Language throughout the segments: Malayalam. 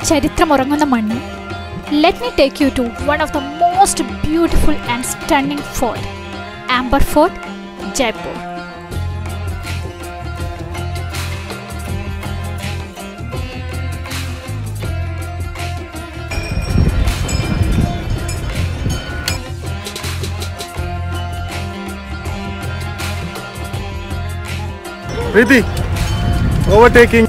ചരിത്രമുറങ്ങുന്ന മണ്ണ് let me take you to one of the most beautiful and stunning fort Amber fort Jaipur Preeti, overtaking.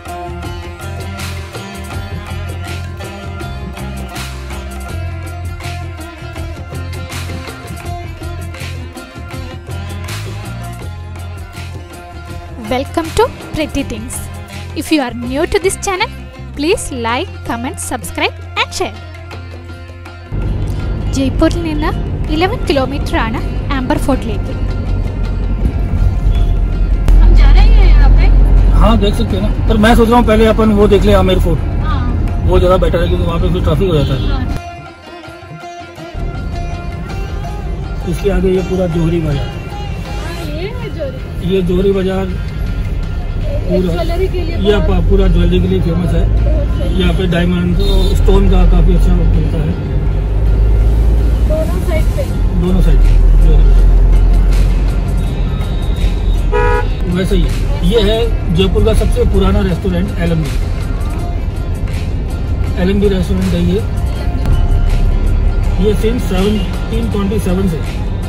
Welcome to Pretty Things. If you are new to this channel, please like, comment, subscribe and share. ജയ്പൂരിൽ നിന്ന് ഇലവൻ കിലോമീറ്റർ ആണ് ആംബർ ഫോർട്ടിലേക്ക് हाँ देख सकते हैं ना पर मैं सोच रहा हूँ पहले अपन वो देख ले आमेर फोर्ट वो ज्यादा बेटर है क्योंकि वहाँ पे फिर ट्रैफिक हो जाता है इसके आगे ये पूरा जोहरी बाजार ये जोहरी बाजार पूरा ये प- पूरा ज्वेलरी के लिए फेमस है यहाँ पे डायमंड स्टोन का काफी अच्छा मिलता है दोनों साइड जोहरी बाजार। वैसे ही ये है जयपुर का सबसे पुराना रेस्टोरेंट एल एल रेस्टोरेंट है ये ये सिंस सेवनटीन ट्वेंटी सेवन से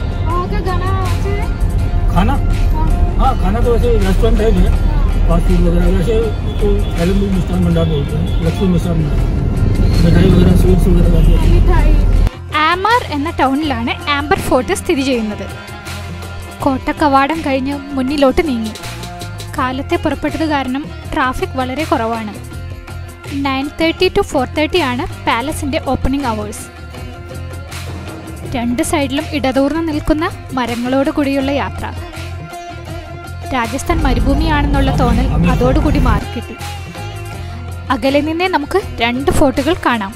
खाना हाँ खाना तो वैसे रेस्टोरेंट है भी फास्ट फूड वगैरह वैसे तो एल मिष्ठान भंडार बोलते हैं लक्ष्मी मिष्ठान भंडार मिठाई वगैरह स्वीट्स वगैरह काफी अच्छी ആമാർ എന്ന ടൗണിലാണ് ആംബർ ഫോർട്ട് സ്ഥിതി ചെയ്യുന്നത് കോട്ടക്കവാടം കഴിഞ്ഞ് മുന്നിലോട്ട് നീങ്ങി കാലത്തെ പുറപ്പെട്ടത് കാരണം ട്രാഫിക് വളരെ കുറവാണ് nine thirty to four thirty ആണ് പാലസിൻ്റെ ഓപ്പണിംഗ് അവേഴ്സ് രണ്ട് സൈഡിലും ഇടതൂർന്ന് നിൽക്കുന്ന മരങ്ങളോട് കൂടിയുള്ള യാത്ര രാജസ്ഥാൻ മരുഭൂമിയാണെന്നുള്ള തോന്നൽ അതോടുകൂടി മാറിക്കിട്ടി അകലെ നിന്നേ നമുക്ക് രണ്ട് ഫോർട്ടുകൾ കാണാം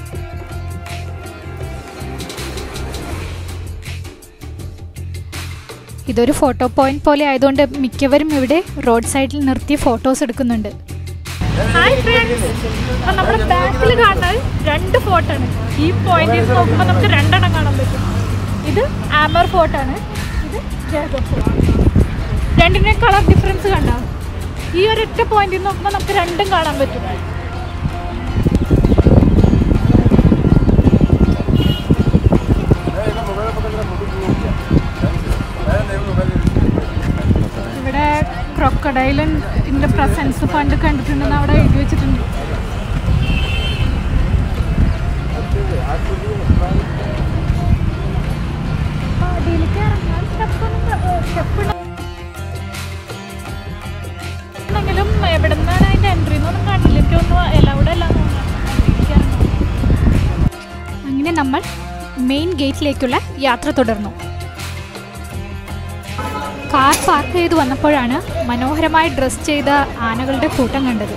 ഇതൊരു ഫോട്ടോ പോയിന്റ് പോലെ ആയതുകൊണ്ട് മിക്കവരും ഇവിടെ റോഡ് സൈഡിൽ നിർത്തി ഫോട്ടോസ് എടുക്കുന്നുണ്ട് ഹായ് ഫ്രണ്ട്സ് അപ്പം നമ്മുടെ ബാക്കിൽ കാണുന്നത് രണ്ട് ഫോർട്ടാണ് ഈ പോയിന്റിൽ നിന്ന് നോക്കുമ്പോൾ നമുക്ക് രണ്ടെണ്ണം കാണാൻ പറ്റും ഇത് ആമർ ഫോർട്ടാണ് ഇത് ജയഗർ ഫോർട്ട് രണ്ടിൻ്റെ കളർ ഡിഫറൻസ് കണ്ടോ ഈ ഒരൊറ്റ പോയിന്റിൽ നിന്ന് നോക്കുമ്പോൾ നമുക്ക് രണ്ടും കാണാൻ പറ്റും ഇവിടെ ക്രൊക്കഡൈലിൻ്റെ പ്രസൻസ് പണ്ട് കണ്ടിട്ടുണ്ടെന്ന് അവിടെ എഴുതി വെച്ചിട്ടുണ്ട് അപ്പൊ അതിലേക്ക് ഇറങ്ങാൻ step ഒന്നും- ഏ, step ഉണ്ടെങ്കിലും എവിടെ നിന്നാണ് അതിൻ്റെ എൻട്രി എന്നൊന്നും കണ്ടില്ല എനിക്കൊന്നും എലവിടെ അല്ല അങ്ങനെ നമ്മൾ മെയിൻ ഗേറ്റിലേക്കുള്ള യാത്ര തുടർന്നു കാർ പാർക്ക് ചെയ്ത് വന്നപ്പോഴാണ് മനോഹരമായി ഡ്രസ് ചെയ്ത ആനകളുടെ കൂട്ടം കണ്ടത്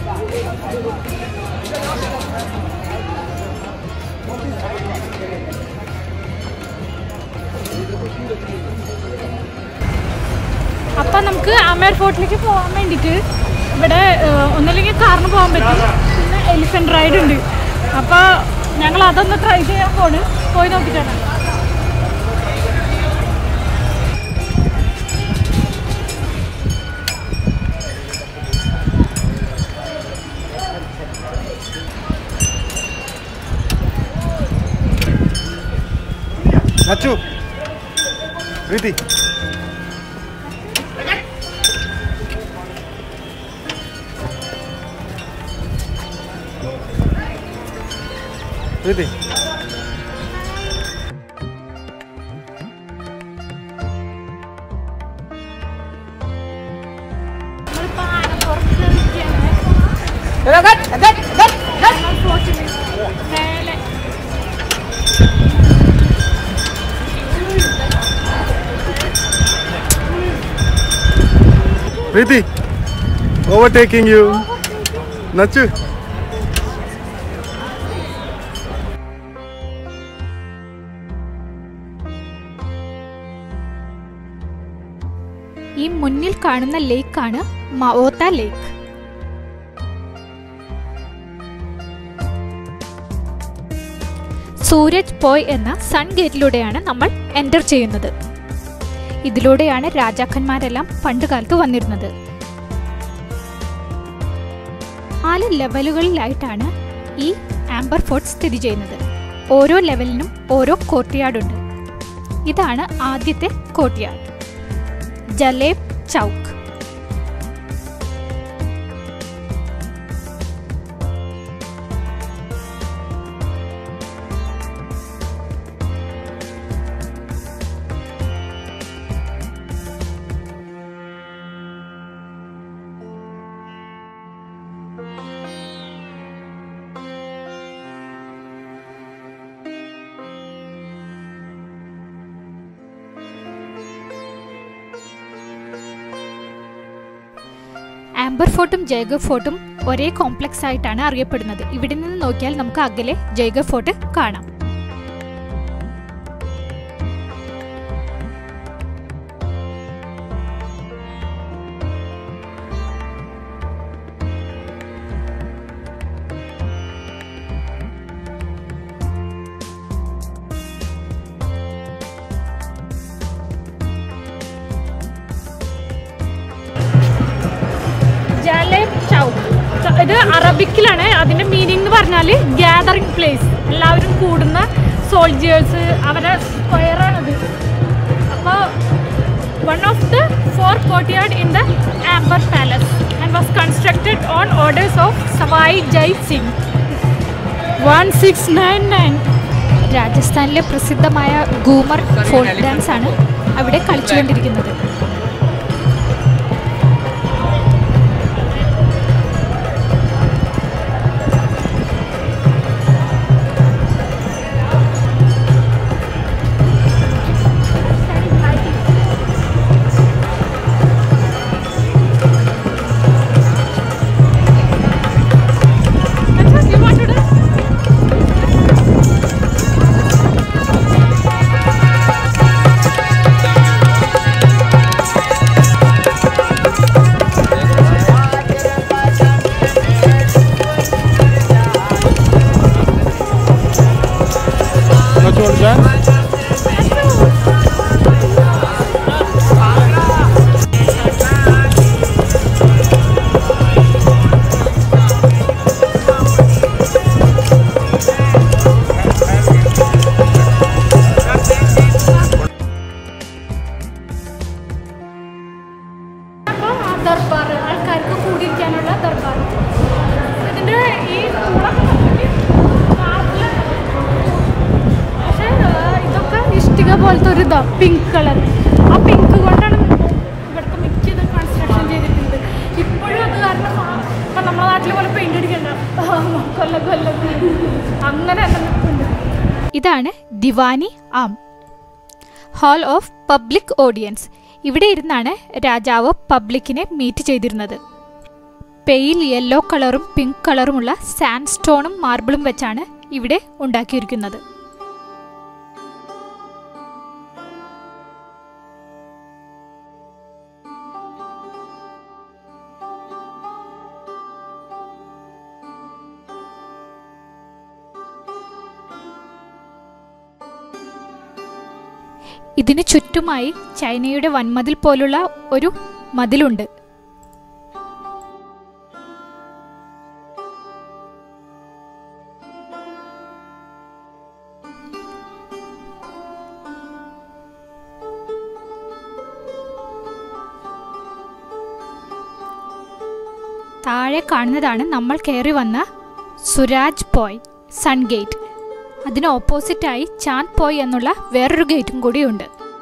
അപ്പം നമുക്ക് അമേർ ഫോർട്ടിലേക്ക് പോകാൻ വേണ്ടിയിട്ട് ഇവിടെ ഏഹ്, ഒന്നുമില്ലെങ്കിൽ കാറിന് പോകാൻ പറ്റും പിന്നെ എലിഫൻറ്റ് റൈഡ് ഉണ്ട് അപ്പോൾ ഞങ്ങൾ അതൊന്ന് ട്രൈ ചെയ്യാൻ പോണ് പോയി നോക്കിയിട്ടാണ് Nachu. Preeti. Preeti. നമ്മളിപ്പോൾ ആനപ്പുറത്ത് ഇരിക്കുകയാണ്. ഞങ്ങൾ ഫ്ലോട്ടിൽ മേലെ Preeti. Overtaking you. Nachu. ഈ മുന്നിൽ കാണുന്ന ലേക്കാണ് മവോത്ത ലേക്ക് സൂരജ് പോയ് എന്ന സൺ ഗേറ്റിലൂടെയാണ് നമ്മൾ എൻ്റർ ചെയ്യുന്നത് ഇതിലൂടെയാണ് രാജാക്കന്മാരെല്ലാം പണ്ടുകാലത്ത് വന്നിരുന്നത് നാല് ലെവലുകളിലായിട്ടാണ് ഈ ആംബർ ഫോർട്ട് സ്ഥിതി ചെയ്യുന്നത് ഓരോ ലെവലിനും ഓരോ കോർട്ട്യാർഡ് ഉണ്ട് ഇതാണ് ആദ്യത്തെ കോർട്ട്യാർഡ് ജലേബ് ചൗക്ക് ആംബർ ഫോർട്ടും ജയ്ഗർ ഫോർട്ടും ഒരേ കോംപ്ലക്സ് ആയിട്ടാണ് അറിയപ്പെടുന്നത് ഇവിടെ നിന്ന് നോക്കിയാൽ നമുക്ക് അകലെ ജയ്ഗർ ഫോർട്ട് കാണാം ജലേബ് ചൗക്ക് ഇത് അറബിക്കിലാണ് അതിന്റെ മീനിങ് എന്ന് പറഞ്ഞാൽ ഗ്യാതറിംഗ് പ്ലേസ് എല്ലാവരും കൂടുന്ന സോൾജിയേഴ്സ് അവരുടെ സ്ക്വയറാണത് അപ്പോൾ one of the four courtyard in the Amber palace and was constructed on orders of Sawai Jai Singh one six nine nine രാജസ്ഥാനിലെ പ്രസിദ്ധമായ ഗൂമർ ഫോക്ക് ഡാൻസ് ആണ് അവിടെ കളിച്ചുകൊണ്ടിരിക്കുന്നത് You want to do? Nachu, want to dance? അപ്പോൾ ആ ദർബാർ ആൾക്കാർക്ക് കൂടിയിരിക്കാനുള്ള ദർബാർ ഇതിൻ്റെ ഈ കൂടൊക്കെ നോക്കിയിട്ട് marble പക്ഷേ ആ, ഇതൊക്കെ ഇഷ്ടിക പോലത്തെ ഒരു ഇതാ പിങ്ക് കളർ ആ പിങ്ക് കൊണ്ടാണ് ഇവിടുത്തെ മിക്ക ഇത് കൺസ്ട്രക്ഷൻ ചെയ്തിട്ടുണ്ട് ഇപ്പോഴും അത് കാരണം ആ- ഇപ്പം നമ്മുടെ നാട്ടിൽ പോലെ പെയിന്റ് അടിക്കണ്ട കൊല്ലം കൊല്ലം അങ്ങനെ തന്നെ നിൽക്കുന്നുണ്ട് ഇതാണ് Diwani Aam hall of public audience ഇവിടെ ഇരുന്നാണ് രാജാവ് പബ്ലിക്കിനെ മീറ്റ് ചെയ്തിരുന്നത് പെയിൽ യെല്ലോ കളറും പിങ്ക് കളറുമുള്ള സാൻഡ് സ്റ്റോണും മാർബിളും വെച്ചാണ് ഇവിടെ ഉണ്ടാക്കിയിരിക്കുന്നത് ഇതിന് ചുറ്റുമായി ചൈനയുടെ വൻമതിൽ പോലുള്ള ഒരു മതിലുണ്ട് താഴെ കാണുന്നതാണ് നമ്മൾ കയറി വന്ന സുരാജ് പോയ് സൺ ഗേറ്റ് അതിന് ഓപ്പോസിറ്റായി ചാന്ദ് പോയ് എന്നുള്ള വേറൊരു ഗേറ്റും കൂടിയുണ്ട്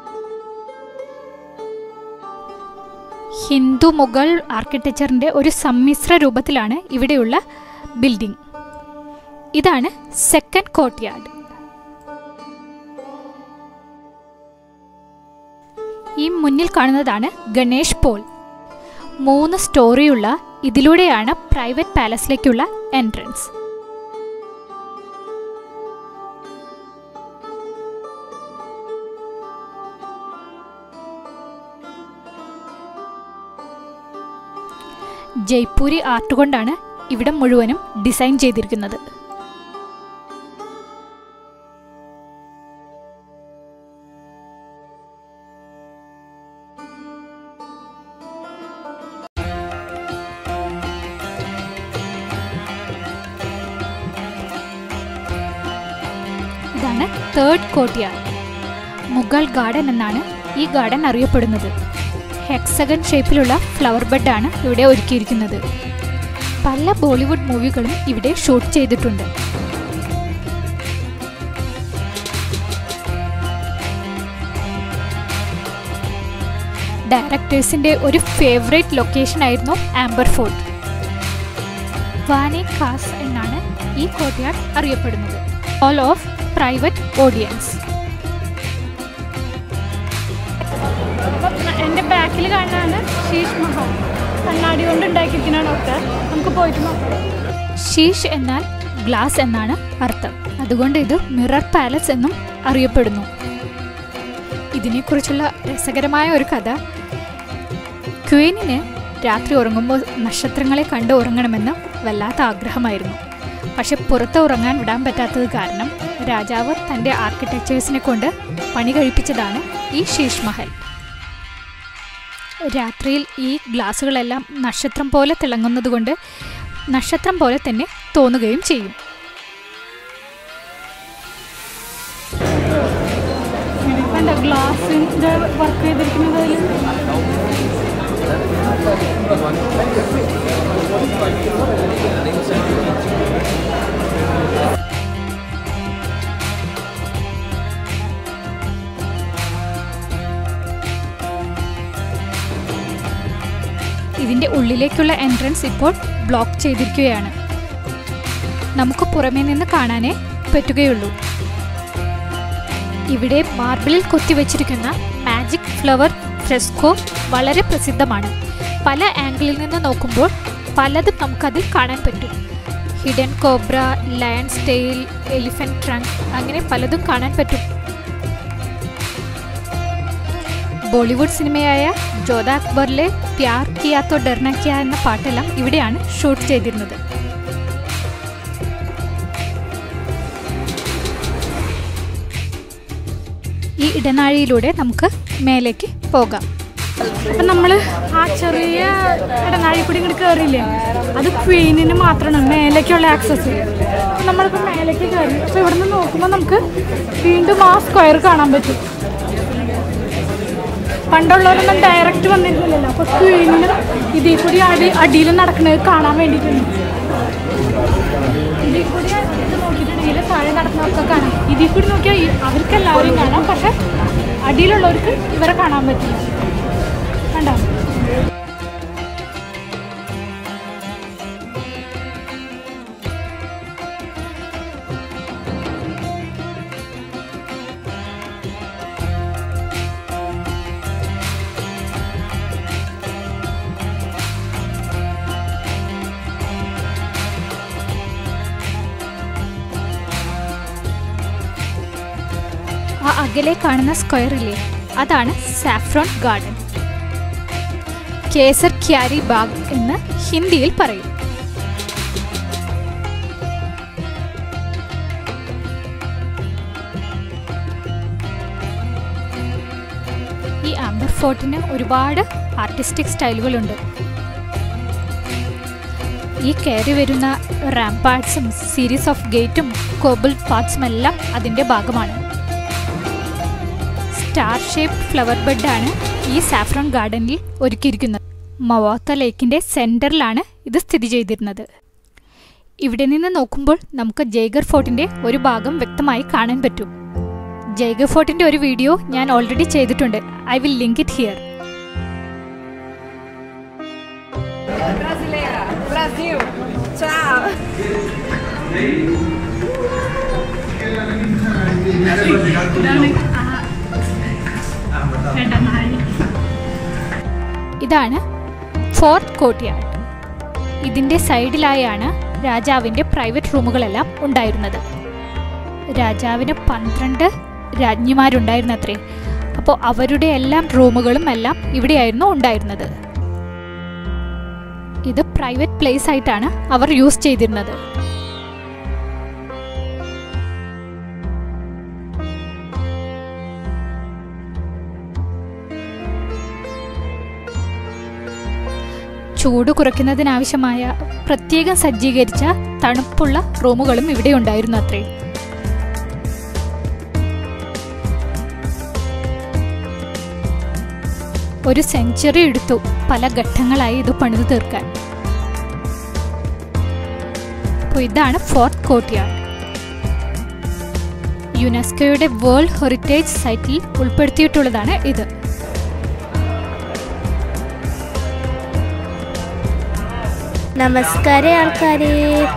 ഹിന്ദു മുഗൾ ആർക്കിടെക്ചറിന്റെ ഒരു സമ്മിശ്ര രൂപത്തിലാണ് ഇവിടെയുള്ള ബിൽഡിംഗ് ഇതാണ് സെക്കൻഡ് കോർട്ട്യാർഡ് ഈ മുന്നിൽ കാണുന്നതാണ് ഗണേഷ് പോൾ മൂന്ന് സ്റ്റോറിയുള്ള ഇതിലൂടെയാണ് പ്രൈവറ്റ് പാലസിലേക്കുള്ള എൻട്രൻസ് ജയ്പൂരി ആർട്ട് കൊണ്ടാണ് ഇവിടെ മുഴുവനും ഡിസൈൻ ചെയ്തിരിക്കുന്നത് ഇതാണ് തേർഡ് കോട്ടിയാർ മുഗൾ ഗാർഡൻ എന്നാണ് ഈ ഗാർഡൻ അറിയപ്പെടുന്നത് ഹെക്സഗൺ ഷേപ്പിലുള്ള ഫ്ലവർ ബെഡാണ് ഇവിടെ ഒരുക്കിയിരിക്കുന്നത് പല ബോളിവുഡ് മൂവികളും ഇവിടെ ഷൂട്ട് ചെയ്തിട്ടുണ്ട് ഡയറക്ടേഴ്സിന്റെ ഒരു ഫേവറേറ്റ് ലൊക്കേഷൻ ആയിരുന്നു ആംബർ ഫോർട്ട് വാനെ കാസ് എന്നാണ് ഈ കോർട്ട്യാർഡ് അറിയപ്പെടുന്നത് ഓൾ ഓഫ് പ്രൈവറ്റ് ഓഡിയൻസ് എൻ്റെ ബാക്കിൽ കാണാനാണ് ശീഷ് മഹൽ കണ്ണാടി കൊണ്ട് ഉണ്ടാക്കിയിരിക്കുന്നതാണ് ഒക്കെ നമുക്ക് പോയിട്ട് നോക്കാം ശീഷ് എന്നാൽ ഗ്ലാസ് എന്നാണ് അർത്ഥം അതുകൊണ്ട് ഇത് മിറർ പാലസ് എന്നും അറിയപ്പെടുന്നു ഇതിനെക്കുറിച്ചുള്ള രസകരമായ ഒരു കഥ ക്വീനിന് രാത്രി ഉറങ്ങുമ്പോൾ നക്ഷത്രങ്ങളെ കണ്ട് ഉറങ്ങണമെന്ന് വല്ലാത്ത ആഗ്രഹമായിരുന്നു പക്ഷെ പുറത്ത് ഉറങ്ങാൻ വിടാൻ പറ്റാത്തത് കാരണം രാജാവ് തൻ്റെ ആർക്കിടെക്ചേഴ്സിനെ കൊണ്ട് പണി കഴിപ്പിച്ചതാണ് ഈ ശീഷ് മഹൽ രാത്രിയിൽ ഈ ഗ്ലാസുകളെല്ലാം നക്ഷത്രം പോലെ തിളങ്ങുന്നതുകൊണ്ട് നക്ഷത്രം പോലെ തന്നെ തോന്നുകയും ചെയ്യും ഗ്ലാസിൻ്റെ വർക്ക് ചെയ്തിരിക്കുന്നത് ഇതിന്റെ ഉള്ളിലേക്കുള്ള എൻട്രൻസ് ഇപ്പോൾ ബ്ലോക്ക് ചെയ്തിരിക്കുകയാണ് നമുക്ക് പുറമേ നിന്ന് കാണാനേ പറ്റുകയുള്ളൂ ഇവിടെ മാർബിളിൽ കൊത്തിവെച്ചിരിക്കുന്ന മാജിക് ഫ്ലവർ ഫ്രെസ്കോ വളരെ പ്രസിദ്ധമാണ് പല ആംഗിളിൽ നിന്ന് നോക്കുമ്പോൾ പലതും നമുക്കതിൽ കാണാൻ പറ്റും ഹിഡൻ കോബ്ര ലയൺ സ്റ്റെയിൽ എലിഫന്റ് ട്രങ്ക് അങ്ങനെ പലതും കാണാൻ പറ്റും ബോളിവുഡ് സിനിമയായ ജോധ അക്ബറിലെ പ്യാർ കിയാത്തോ ഡർന കിയ എന്ന പാട്ടെല്ലാം ഇവിടെയാണ് ഷൂട്ട് ചെയ്തിരുന്നത് ഈ ഇടനാഴിയിലൂടെ നമുക്ക് മേലേക്ക് പോകാം അപ്പം നമ്മൾ ആ ചെറിയ ഇടനാഴി കൂടി ഇങ്ങോട്ട് കയറിയില്ലേ അത് ക്വീനിന് മാത്രമാണ് മേലേക്കുള്ള ആക്സസ് നമ്മളിപ്പോൾ മേലേക്ക് കയറി അപ്പോൾ ഇവിടെ നിന്ന് നോക്കുമ്പോൾ നമുക്ക് വീണ്ടും ആ സ്ക്വയർ കാണാൻ പറ്റും പണ്ടുള്ളവരൊന്നും ഡയറക്റ്റ് വന്നിരുന്നില്ലല്ലോ അപ്പോൾ ക്വീനിന് ഇതിൽ കൂടി അടി അടിയിൽ നടക്കുന്നത് കാണാൻ വേണ്ടിയിട്ടുണ്ട് ഇതിൽ കൂടി ഇത് നോക്കിയിട്ടുണ്ടെങ്കിൽ താഴെ നടക്കുന്നതൊക്കെ കാണാം ഇതിൽ കൂടി നോക്കിയാൽ ഈ- അവർക്ക് എല്ലാവരും കാണാം പക്ഷെ അടിയിലുള്ളവർക്ക് ഇവരെ കാണാൻ പറ്റില്ല കണ്ടോ ആ അകലെ കാണുന്ന സ്ക്വയർ ഇല്ലേ അതാണ് സാഫ്രോൺ ഗാർഡൻ കേസർ ക്യാരി ബാഗ് എന്ന് ഹിന്ദിയിൽ പറയും ഈ ആംബർ ഫോർട്ടിന് ഒരുപാട് ആർട്ടിസ്റ്റിക് സ്റ്റൈലുകളുണ്ട് ഈ കയറി വരുന്ന റാംപാർട്സും സീരീസ് ഓഫ് ഗേറ്റും കോബിൾ പാർട്സും എല്ലാം അതിൻ്റെ ഭാഗമാണ് സ്റ്റാർ ഷേപ്പ് ഫ്ലവർ ബെഡാണ് ഈ സാഫ്രോൺ ഗാർഡനിൽ ഒരുക്കിയിരിക്കുന്നത് മവാത്ത ലേക്കിൻ്റെ സെൻറ്ററിലാണ് ഇത് സ്ഥിതി ചെയ്തിരുന്നത് ഇവിടെ നിന്ന് നോക്കുമ്പോൾ നമുക്ക് ജയ്ഗർ ഫോർട്ടിൻ്റെ ഒരു ഭാഗം വ്യക്തമായി കാണാൻ പറ്റും ജയ്ഗർ ഫോർട്ടിൻ്റെ ഒരു വീഡിയോ ഞാൻ ഓൾറെഡി ചെയ്തിട്ടുണ്ട് I will link it here Brasileira. Brasil. Tchau. ഇതാണ് ഫോർത്ത് കോർട്ട്യാർഡ് ഇതിൻ്റെ സൈഡിലായാണ് രാജാവിൻ്റെ പ്രൈവറ്റ് റൂമുകളെല്ലാം ഉണ്ടായിരുന്നത് രാജാവിന് പന്ത്രണ്ട് രാജ്ഞിമാരുണ്ടായിരുന്നത്രേ അപ്പോൾ അവരുടെ എല്ലാം റൂമുകളും എല്ലാം ഇവിടെയായിരുന്നു ഉണ്ടായിരുന്നത് ഇത് പ്രൈവറ്റ് പ്ലേസ് ആയിട്ടാണ് അവർ യൂസ് ചെയ്തിരുന്നത് ചൂട് കുറയ്ക്കുന്നതിനാവശ്യമായ പ്രത്യേകം സജ്ജീകരിച്ച തണുപ്പുള്ള റൂമുകളും ഇവിടെ ഉണ്ടായിരുന്നു അത്രേ ഒരു സെഞ്ചുറി എടുത്തു പല ഘട്ടങ്ങളായി ഇത് പണിതു തീർക്കാൻ അപ്പോൾ ഇതാണ് ഫോർത്ത് കോർട്ട്യാർഡ് യുനെസ്കോയുടെ വേൾഡ് ഹെറിറ്റേജ് സൈറ്റിൽ ഉൾപ്പെടുത്തിയിട്ടുള്ളതാണ് ഇത് നമസ്കാരം ആൾക്കാരെ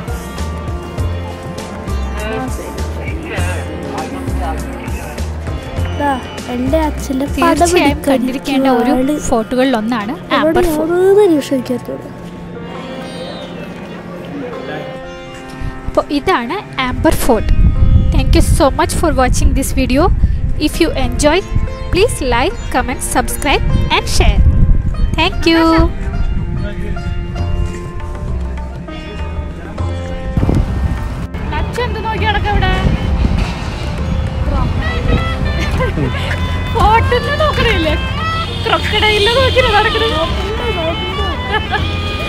ദാ, എന്റെ അച്ഛന്റെ പടം തീർച്ചയായും പിടിക്കാൻ കണ്ടിരിക്കേണ്ട ഒരു ആള് ഫോട്ടോകളിൽ ഒന്നാണ് അവിടെ ആംബർ ഫോർട്ട് യാതൊരു നിമിഷം എനിക്കറിയത്തുള്ളൂ. അപ്പോൾ ഇതാണ് Amber fort thank you so much for watching this video if you enjoy please like comment subscribe and share thank you എന്ത് നോക്കി നടക്കവിടെ ഫോട്ടോ നോക്കണില്ലേ ക്രൊക്കടയില്ല നോക്കി നടക്കണേ